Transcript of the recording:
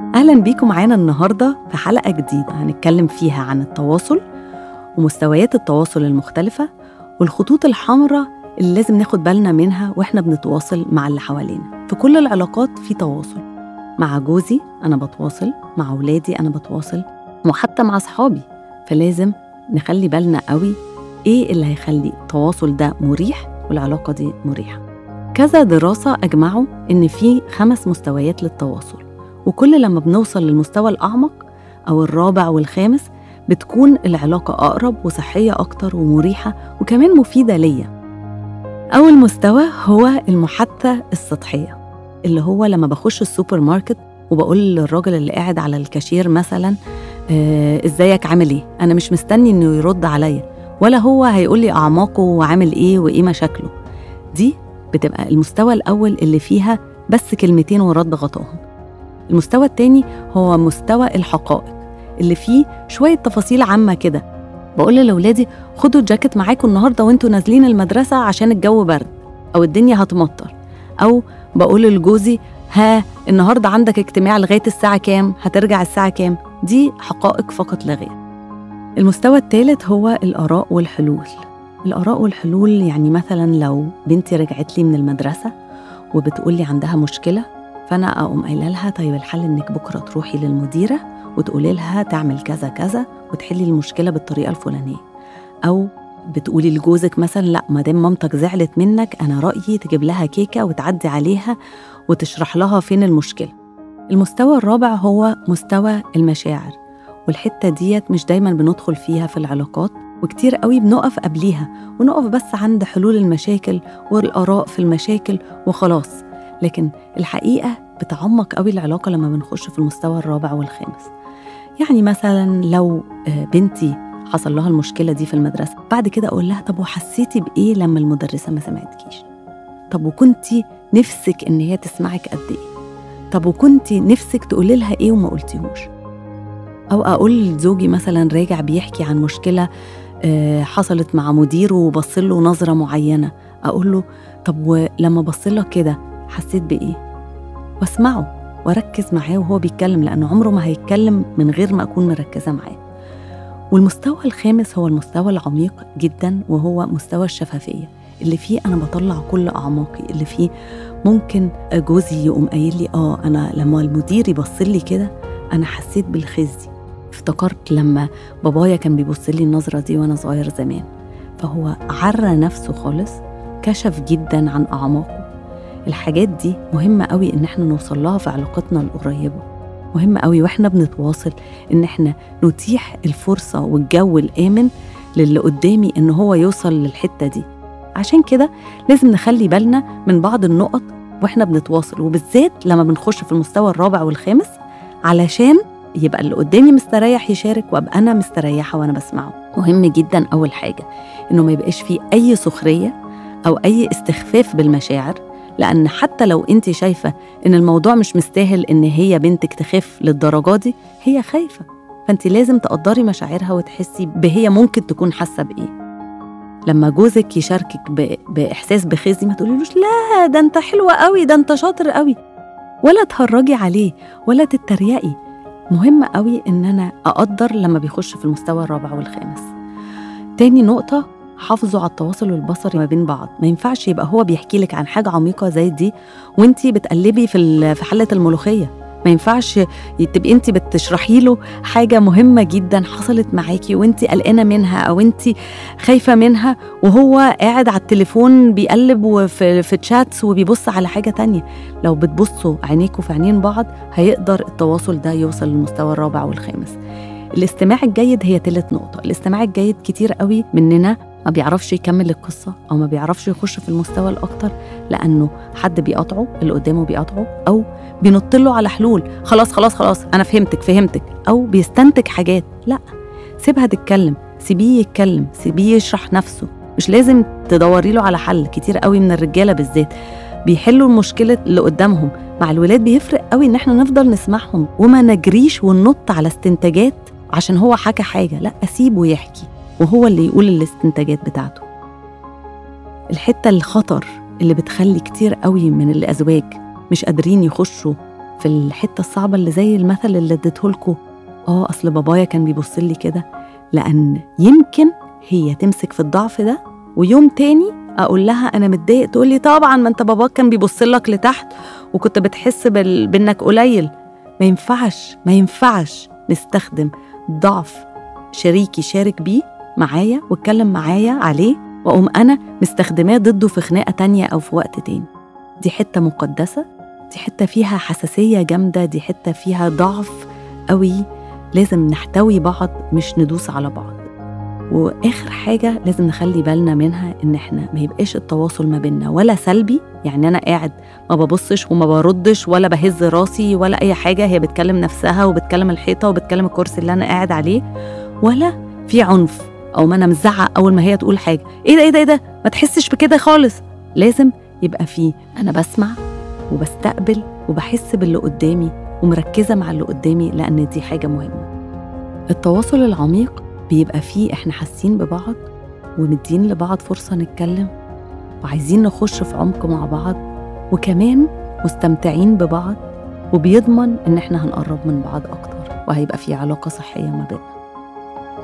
أهلا بيكم معانا النهاردة في حلقة جديدة هنتكلم فيها عن التواصل ومستويات التواصل المختلفة والخطوط الحمراء اللي لازم ناخد بالنا منها وإحنا بنتواصل مع اللي حوالينا في كل العلاقات في تواصل مع جوزي أنا بتواصل مع أولادي أنا بتواصل وحتى مع أصحابي فلازم نخلي بالنا قوي إيه اللي هيخلي التواصل ده مريح والعلاقة دي مريحة كذا دراسة أجمعوا إن في خمس مستويات للتواصل وكل لما بنوصل للمستوى الأعمق أو الرابع والخامس بتكون العلاقة أقرب وصحية أكتر ومريحة وكمان مفيدة ليا أول مستوى هو المحادثة السطحية اللي هو لما بخش السوبر ماركت وبقول للراجل اللي قاعد على الكاشير مثلا آه، ازيك عامل ايه انا مش مستني انه يرد عليا ولا هو هيقول لي اعماقه وعامل ايه وايه مشاكله دي بتبقى المستوى الاول اللي فيها بس كلمتين ورد غطاهم المستوى التاني هو مستوى الحقائق اللي فيه شوية تفاصيل عامة كده بقول لأولادي خدوا الجاكيت معاكم النهاردة وانتوا نازلين المدرسة عشان الجو برد أو الدنيا هتمطر أو بقول لجوزي ها النهاردة عندك اجتماع لغاية الساعة كام هترجع الساعة كام دي حقائق فقط لا غير المستوى الثالث هو الآراء والحلول الآراء والحلول يعني مثلا لو بنتي رجعت لي من المدرسة وبتقول لي عندها مشكلة فأنا أقوم قايلة لها طيب الحل إنك بكرة تروحي للمديرة وتقولي لها تعمل كذا كذا وتحلي المشكلة بالطريقة الفلانية أو بتقولي لجوزك مثلا لا ما دام مامتك زعلت منك أنا رأيي تجيب لها كيكة وتعدي عليها وتشرح لها فين المشكلة المستوى الرابع هو مستوى المشاعر والحتة ديت مش دايما بندخل فيها في العلاقات وكتير قوي بنقف قبليها ونقف بس عند حلول المشاكل والآراء في المشاكل وخلاص لكن الحقيقة بتعمق قوي العلاقة لما بنخش في المستوى الرابع والخامس يعني مثلا لو آه، بنتي حصل لها المشكلة دي في المدرسة بعد كده أقول لها طب وحسيتي بإيه لما المدرسة ما سمعتكيش طب وكنتي نفسك إن هي تسمعك قد إيه طب وكنتي نفسك تقولي لها إيه وما قلتيهوش أو أقول لزوجي مثلا راجع بيحكي عن مشكلة آه، حصلت مع مديره وبص له نظرة معينة أقول له طب ولما بص لك كده حسيت بإيه واسمعه واركز معاه وهو بيتكلم لانه عمره ما هيتكلم من غير ما اكون مركزه معاه والمستوى الخامس هو المستوى العميق جدا وهو مستوى الشفافيه اللي فيه انا بطلع كل اعماقي اللي فيه ممكن جوزي يقوم قايل لي اه انا لما المدير يبص لي كده انا حسيت بالخزي افتكرت لما بابايا كان بيبص لي النظره دي وانا صغير زمان فهو عرى نفسه خالص كشف جدا عن اعماقه الحاجات دي مهمة قوي إن احنا نوصل لها في علاقتنا القريبة مهم قوي واحنا بنتواصل إن احنا نتيح الفرصة والجو الآمن للي قدامي إن هو يوصل للحتة دي عشان كده لازم نخلي بالنا من بعض النقط واحنا بنتواصل وبالذات لما بنخش في المستوى الرابع والخامس علشان يبقى اللي قدامي مستريح يشارك وابقى انا مستريحه وانا بسمعه مهم جدا اول حاجه انه ما يبقاش فيه اي سخريه او اي استخفاف بالمشاعر لأن حتى لو أنت شايفة إن الموضوع مش مستاهل إن هي بنتك تخف للدرجة دي هي خايفة فأنت لازم تقدري مشاعرها وتحسي بهي ممكن تكون حاسة بإيه لما جوزك يشاركك بإحساس بخزي ما تقوليلوش لا ده أنت حلوة قوي ده أنت شاطر قوي ولا تهرجي عليه ولا تتريقي مهم قوي إن أنا أقدر لما بيخش في المستوى الرابع والخامس تاني نقطة حافظوا على التواصل البصري ما بين بعض ما ينفعش يبقى هو بيحكي لك عن حاجه عميقه زي دي وانت بتقلبي في في حله الملوخيه ما ينفعش تبقي انت بتشرحي له حاجه مهمه جدا حصلت معاكي وانت قلقانه منها او انت خايفه منها وهو قاعد على التليفون بيقلب في في تشاتس وبيبص على حاجه تانية لو بتبصوا عينيكوا في عينين بعض هيقدر التواصل ده يوصل للمستوى الرابع والخامس الاستماع الجيد هي تالت نقطة الاستماع الجيد كتير قوي مننا ما بيعرفش يكمل القصة أو ما بيعرفش يخش في المستوى الأكتر لأنه حد بيقاطعه اللي قدامه بيقاطعه أو بينط له على حلول خلاص خلاص خلاص أنا فهمتك فهمتك أو بيستنتج حاجات لا سيبها تتكلم سيبيه يتكلم سيبيه يشرح نفسه مش لازم تدوري له على حل كتير قوي من الرجالة بالذات بيحلوا المشكلة اللي قدامهم مع الولاد بيفرق قوي ان احنا نفضل نسمعهم وما نجريش وننط على استنتاجات عشان هو حكى حاجة لا أسيبه يحكي وهو اللي يقول الاستنتاجات بتاعته الحتة الخطر اللي بتخلي كتير قوي من الأزواج مش قادرين يخشوا في الحته الصعبه اللي زي المثل اللي اديته لكم اه اصل بابايا كان بيبص لي كده لان يمكن هي تمسك في الضعف ده ويوم تاني اقول لها انا متضايق تقول لي طبعا ما انت باباك كان بيبص لك لتحت وكنت بتحس بال... بانك قليل ما ينفعش ما ينفعش نستخدم ضعف شريكي شارك بيه معايا واتكلم معايا عليه واقوم انا مستخدماه ضده في خناقه تانية او في وقت تاني دي حته مقدسه دي حته فيها حساسيه جامده دي حته فيها ضعف قوي لازم نحتوي بعض مش ندوس على بعض واخر حاجه لازم نخلي بالنا منها ان احنا ما يبقاش التواصل ما بيننا ولا سلبي يعني انا قاعد ما ببصش وما بردش ولا بهز راسي ولا اي حاجه هي بتكلم نفسها وبتكلم الحيطه وبتكلم الكرسي اللي انا قاعد عليه ولا في عنف او ما انا مزعق اول ما هي تقول حاجه ايه ده ايه ده ايه ده ما تحسش بكده خالص لازم يبقى في انا بسمع وبستقبل وبحس باللي قدامي ومركزه مع اللي قدامي لان دي حاجه مهمه التواصل العميق بيبقى فيه احنا حاسين ببعض ومدين لبعض فرصه نتكلم وعايزين نخش في عمق مع بعض وكمان مستمتعين ببعض وبيضمن ان احنا هنقرب من بعض اكتر وهيبقى في علاقه صحيه ما بيننا